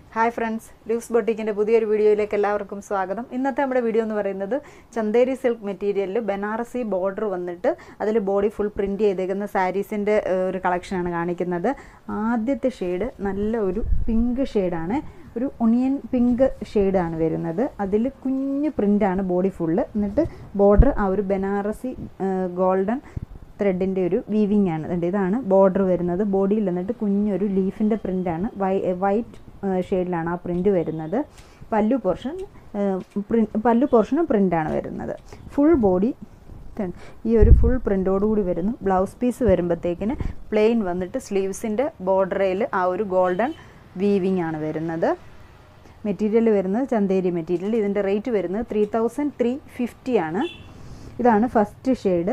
hi friends loose ബൊട്ടിക്കിൻ്റെ പുതിയൊരു വീഡിയോയിലേക്ക് എല്ലാവർക്കും സ്വാഗതം ഇന്നത്തെ നമ്മുടെ വീഡിയോ എന്ന് പറയുന്നത് ചന്തേരി സിൽക്ക് മെറ്റീരിയലിൽ ബനാറസി ബോർഡർ വന്നിട്ട് അതിൽ ബോഡി ഫുൾ പ്രിൻറ്റ് ചെയ്തേക്കുന്ന സാരീസിൻ്റെ ഒരു കളക്ഷനാണ് കാണിക്കുന്നത് ആദ്യത്തെ ഷെയ്ഡ് നല്ല ഒരു പിങ്ക് ഷെയ്ഡാണ് ഒരു ഒണിയൻ പിങ്ക് ഷെയ്ഡാണ് വരുന്നത് അതിൽ കുഞ്ഞു പ്രിൻ്റാണ് ബോഡി ഫുള്ള് എന്നിട്ട് ബോർഡർ ആ ഒരു ബനാറസി ഗോൾഡൻ ത്രെഡിൻ്റെ ഒരു വീവിങ് ആണ് അതുകൊണ്ട് ഇതാണ് ബോർഡർ വരുന്നത് ബോഡിയിൽ എന്നിട്ട് കുഞ്ഞൊരു ലീഫിൻ്റെ പ്രിൻ്റാണ് വൈ വൈറ്റ് ഷെയ്ഡിലാണ് ആ പ്രിൻ്റ് വരുന്നത് പല്ലു പോർഷൻ പല്ലു പോർഷനും പ്രിൻ്റാണ് വരുന്നത് ഫുൾ ബോഡി ഈ ഒരു ഫുൾ പ്രിൻ്റോടുകൂടി വരുന്നു ബ്ലൗസ് പീസ് വരുമ്പോഴത്തേക്കിന് പ്ലെയിൻ വന്നിട്ട് സ്ലീവ്സിൻ്റെ ബോർഡറിൽ ആ ഒരു ഗോൾഡൻ വീവിങ് ആണ് വരുന്നത് മെറ്റീരിയൽ വരുന്നത് ചന്തേരി മെറ്റീരിയൽ ഇതിൻ്റെ റേറ്റ് വരുന്നത് ത്രീ തൗസൻഡ് ത്രീ ഫിഫ്റ്റി ആണ് ഇതാണ് ഫസ്റ്റ് ഷെയ്ഡ്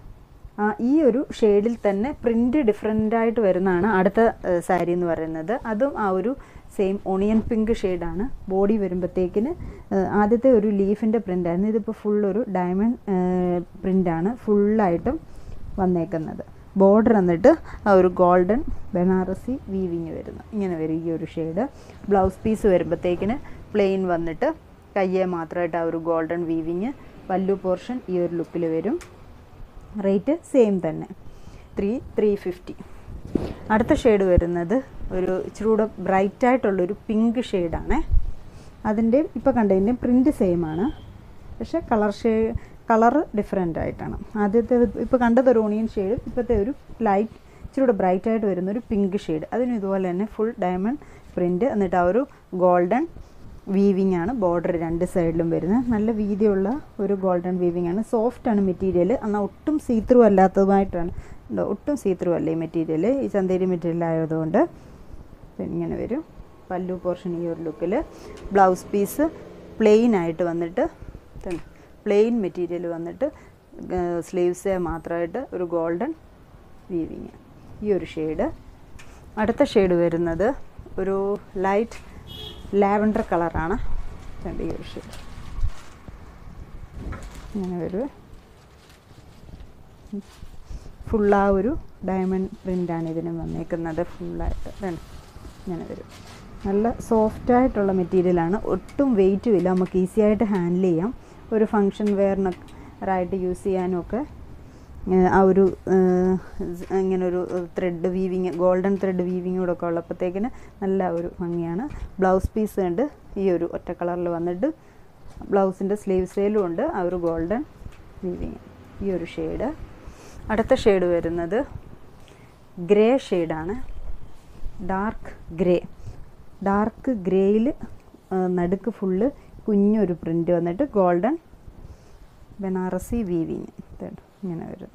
ഈ ഒരു ഷെയ്ഡിൽ തന്നെ പ്രിൻ്റ് ഡിഫറെൻ്റ് ആയിട്ട് വരുന്നതാണ് അടുത്ത സാരി എന്ന് പറയുന്നത് അതും ആ ഒരു സെയിം ഒണിയൻ പിങ്ക് ഷെയ്ഡാണ് ബോഡി വരുമ്പോഴത്തേക്കിന് ആദ്യത്തെ ഒരു ലീഫിൻ്റെ പ്രിൻ്റായിരുന്നു ഇതിപ്പോൾ ഫുൾ ഒരു ഡയമണ്ട് പ്രിൻ്റാണ് ഫുള്ളായിട്ടും വന്നേക്കുന്നത് ബോർഡർ എന്നിട്ട് ആ ഒരു ഗോൾഡൻ ബനാറസി വീവിങ് വരുന്നു ഇങ്ങനെ വരും ഈ ഒരു ഷെയ്ഡ് ബ്ലൗസ് പീസ് വരുമ്പോഴത്തേക്കിന് പ്ലെയിൻ വന്നിട്ട് കയ്യെ മാത്രമായിട്ട് ആ ഒരു ഗോൾഡൻ വീവിങ് പല്ലു പോർഷൻ ഈ ഒരു ലുക്കിൽ വരും റേറ്റ് സെയിം തന്നെ ത്രീ ത്രീ ഫിഫ്റ്റി അടുത്ത ഷെയ്ഡ് വരുന്നത് ഒരു ഇച്ചിരൂടെ ബ്രൈറ്റ് ആയിട്ടുള്ളൊരു പിങ്ക് ഷെയ്ഡാണ് അതിൻ്റെ ഇപ്പോൾ കണ്ടതിൻ്റെ പ്രിൻറ്റ് സെയിം ആണ് പക്ഷേ കളർ ഷേ കളർ ഡിഫറെൻ്റ് ആയിട്ടാണ് ആദ്യത്തെ ഇപ്പോൾ കണ്ടത് ഒരു ഓണിയൻ ഷെയ്ഡ് ഇപ്പോഴത്തെ ഒരു ലൈറ്റ് ഇച്ചിരൂടെ ബ്രൈറ്റ് ആയിട്ട് വരുന്ന ഒരു പിങ്ക് ഷെയ്ഡ് അതിനും ഇതുപോലെ തന്നെ ഫുൾ ഡയമണ്ട് പ്രിൻറ്റ് എന്നിട്ട് ആ ഒരു ഗോൾഡൻ വീവിങ് ആണ് ബോർഡർ രണ്ട് സൈഡിലും വരുന്നത് നല്ല വീതിയുള്ള ഒരു ഗോൾഡൻ വീവിങ് ആണ് സോഫ്റ്റ് ആണ് മെറ്റീരിയൽ എന്നാൽ ഒട്ടും സീത്രൂ അല്ലാത്തതുമായിട്ടാണ് ഒട്ടും സീത്രൂ അല്ല ഈ മെറ്റീരിയൽ ഈ ചന്തേരി മെറ്റീരിയൽ ആയതുകൊണ്ട് ഇങ്ങനെ വരും പല്ലു പോർഷൻ ഈ ഒരു ലുക്കിൽ ബ്ലൗസ് പീസ് പ്ലെയിൻ ആയിട്ട് വന്നിട്ട് പ്ലെയിൻ മെറ്റീരിയൽ വന്നിട്ട് സ്ലീവ്സ് മാത്രമായിട്ട് ഒരു ഗോൾഡൻ വീവിങ് ഈ ഒരു ഷെയ്ഡ് അടുത്ത ഷെയ്ഡ് വരുന്നത് ഒരു ലൈറ്റ് ലാവൻഡർ കളറാണ് രണ്ട് ഈ ഒരു ഷെയ്ഡ് ഇങ്ങനെ ഒരു ഫുൾ ആ ഒരു ഡയമണ്ട് പ്രിൻ്റാണ് ഇതിന് വന്നേക്കുന്നത് ഫുള്ളായിട്ട് ഇങ്ങനെ വരും നല്ല സോഫ്റ്റായിട്ടുള്ള മെറ്റീരിയലാണ് ഒട്ടും വെയിറ്റും ഇല്ല നമുക്ക് ഈസി ആയിട്ട് ഹാൻഡിൽ ചെയ്യാം ഒരു ഫങ്ഷൻ വെയറിനൊക്കെ യൂസ് ചെയ്യാനും ഒക്കെ ആ ഒരു ഇങ്ങനെ ഒരു thread weaving golden thread weaving കൂടെ ഒക്കെ ഉള്ളപ്പോഴത്തേക്കിന് നല്ല ഒരു ഭംഗിയാണ് ബ്ലൗസ് പീസ് കണ്ട് ഈ ഒരു ഒറ്റ കളറിൽ വന്നിട്ട് ബ്ലൗസിൻ്റെ സ്ലീവ്സിലും ഉണ്ട് ആ ഒരു ഗോൾഡൻ വീവിങ് ഈ ഒരു ഷെയ്ഡ് അടുത്ത ഷെയ്ഡ് വരുന്നത് ഗ്രേ ഷെയ്ഡാണ് ഡാർക്ക് ഗ്രേ ഡാർക്ക് ഗ്രേയിൽ നടുക്ക് ഫുള്ള് കുഞ്ഞൊരു പ്രിൻ്റ് വന്നിട്ട് ഗോൾഡൻ ബനാറസി വീവിങ് ഇങ്ങനെ വരും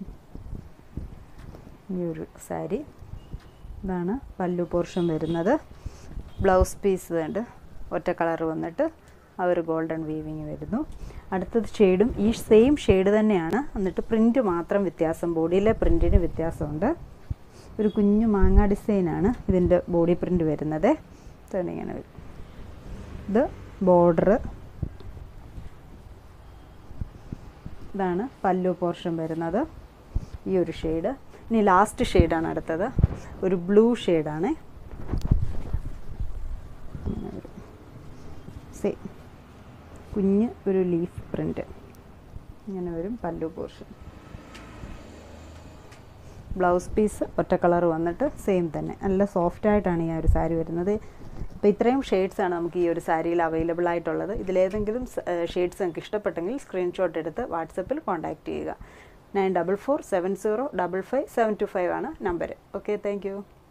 ഈ ഒരു സാരി ഇതാണ് പല്ലു പോർഷൻ വരുന്നത് ബ്ലൗസ് പീസ് വേണ്ട ഒറ്റ കളർ വന്നിട്ട് ആ ഒരു ഗോൾഡൻ വീവിങ് വരുന്നു അടുത്തത് ഷെയ്ഡും ഈ സെയിം ഷെയ്ഡ് തന്നെയാണ് എന്നിട്ട് പ്രിൻറ്റ് മാത്രം വ്യത്യാസം ബോഡിയിലെ പ്രിൻറ്റിന് വ്യത്യാസമുണ്ട് ഒരു കുഞ്ഞു മാങ്ങ ഡിസൈനാണ് ഇതിൻ്റെ ബോഡി പ്രിൻ്റ് വരുന്നത് ഇങ്ങനെ വരും ഇത് ബോർഡർ ഇതാണ് പല്ലു പോർഷൻ വരുന്നത് ഈ ഒരു ഷെയ്ഡ് ഇനി ലാസ്റ്റ് ഷെയ്ഡാണ് അടുത്തത് ഒരു ബ്ലൂ ഷെയ്ഡാണ് സെയിം കുഞ്ഞ് ഒരു ലീഫ് പ്രിൻ്റ് ഇങ്ങനെ വരും പല്ലു പോർഷൻ ബ്ലൗസ് പീസ് ഒറ്റ കളർ വന്നിട്ട് സെയിം തന്നെ നല്ല സോഫ്റ്റ് ആയിട്ടാണ് ഈ ഒരു സാരി വരുന്നത് അപ്പോൾ ഇത്രയും ഷെയ്ഡ്സാണ് നമുക്ക് ഈ ഒരു സാരിയിൽ അവൈലബിൾ ആയിട്ടുള്ളത് ഇതിലേതെങ്കിലും ഷെയ്ഡ്സ് നിങ്ങൾക്ക് ഇഷ്ടപ്പെട്ടെങ്കിൽ സ്ക്രീൻഷോട്ട് എടുത്ത് വാട്സപ്പിൽ കോൺടാക്റ്റ് ചെയ്യുക nine double four seven zero double five seven two five ആണ് നമ്പർ ഓക്കെ താങ്ക്